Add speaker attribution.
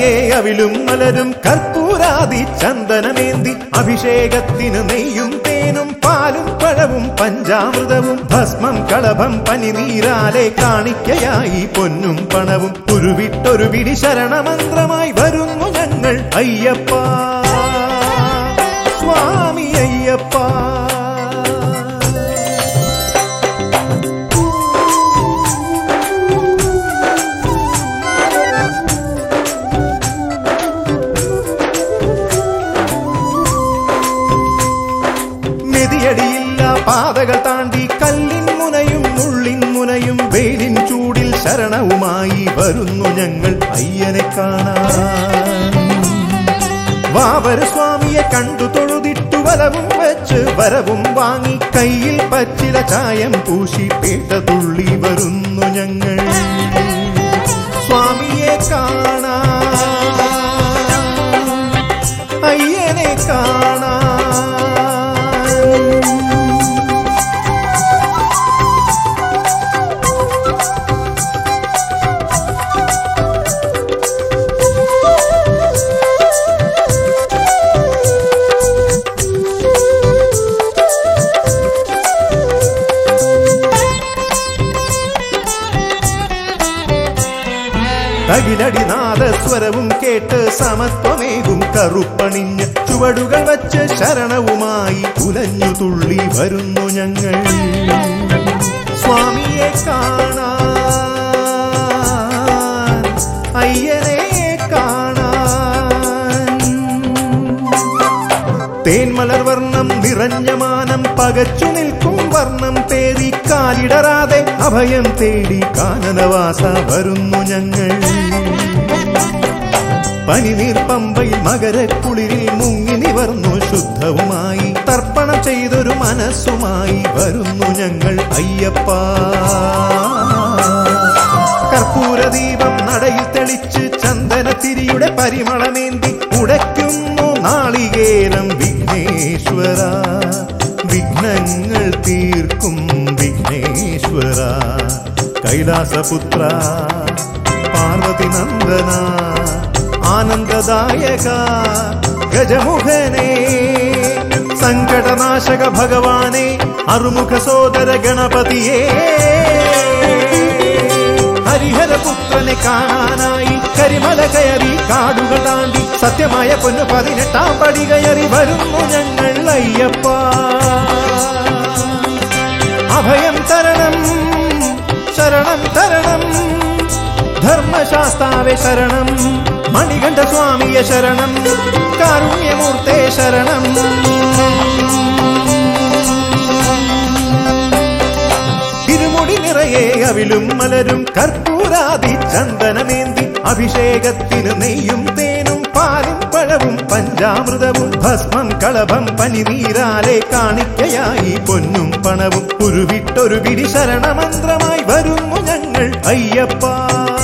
Speaker 1: നിറയെ അവിലും മലരും കർപ്പൂരാതി ചന്ദനമേന്തി അഭിഷേകത്തിന് നെയ്യും തേനും പാലും പഴവും പഞ്ചാമൃതവും ഭസ്മം കളഭം പനിനീരാലെ കാണിക്കയായി പൊന്നും പണവും ഉരുവിട്ടൊരു പിടി ശരണമന്ത്രമായി വരുന്നു ഞങ്ങൾ അയ്യപ്പ സ്വാമി അയ്യപ്പ മെതിയടിയില്ല പാതകൾ താണ്ടി കല്ലിൻ മുനയും മുള്ളിൻ മുനയും വെയിലിൻ ചൂടിൽ ശരണവുമായി വരുന്നു ഞങ്ങൾ അയ്യനെ കാണാൻ വാവര സ്വാമിയെ കണ്ടു തൊഴുതിട്ടു വലവും വെച്ച് വരവും വാങ്ങി കയ്യിൽ പച്ചില ചായം പൂശി പേട്ട തുള്ളി വരുന്നു ഞങ്ങൾ സ്വാമിയെ കാണാൻ അയ്യനെ കാണാൻ തകിലടി നാദസ്വരവും കേട്ട് സമത്വമേകും കറുപ്പണിഞ്ഞ് ചുവടുകൾ വച്ച് ശരണവുമായി ഉലഞ്ഞു തുള്ളി വരുന്നു ഞങ്ങൾ സ്വാമിയെ കാണാൻ അയ്യനെ കാണാൻ തേന്മലർ വർണ്ണം നിറഞ്ഞ മാനം പകച്ചു നിൽക്കും വർണ്ണം തേടി കാലിടറാതെ അഭയം തേടി കാനനവാസ വരുന്നു ഞങ്ങൾ പനിനീർ പമ്പയിൽ മകരക്കുളിരിൽ മുങ്ങി നിവർന്നു ശുദ്ധവുമായി തർപ്പണം ചെയ്തൊരു മനസ്സുമായി വരുന്നു ഞങ്ങൾ അയ്യപ്പ കർപ്പൂരദീപം നടയിൽ തെളിച്ച് ചന്ദനത്തിരിയുടെ പരിമളമേന്തി ഉടയ്ക്കുന്നു നാളികേരം വിഘ്നേശ്വര വിഘ്നങ്ങൾ തീർക്കും വിഘ്നേശ്വര കൈലാസപുത്ര പാർവതി നന്ദന ആനന്ദദായക ഗജമുഖനെ സങ്കടനാശക ഭഗവാനെ അറുമുഖ സോദര ഗണപതിയേ ഹരിഹരപുത്രനെ കാണാനായി കരിമല കയറി കാടുകൾ താണ്ടി സത്യമായ പൊന്നു പതിനെട്ടാം പടി കയറി വരുന്നു ഞങ്ങൾ അയ്യപ്പ അഭയം തരണം ശരണം തരണം ധർമ്മശാസ്താവെ ശരണം മണികണ്ഠ സ്വാമിയെ ശരണം കാരുണ്യമൂർത്തേ ശരണം തിരുമുടി നിറയെ അവിലും മലരും കർപ്പൂരാതി ചന്ദനമേന്തി അഭിഷേകത്തിന് നെയ്യും തേനും പാലും പഴവും പഞ്ചാമൃതവും ഭസ്മം കളഭം പനിനീരാലെ കാണിക്കയായി പൊന്നും പണവും ഉരുവിട്ടൊരു പിടി ശരണമന്ത്രമായി വരുന്നു ഞങ്ങൾ അയ്യപ്പ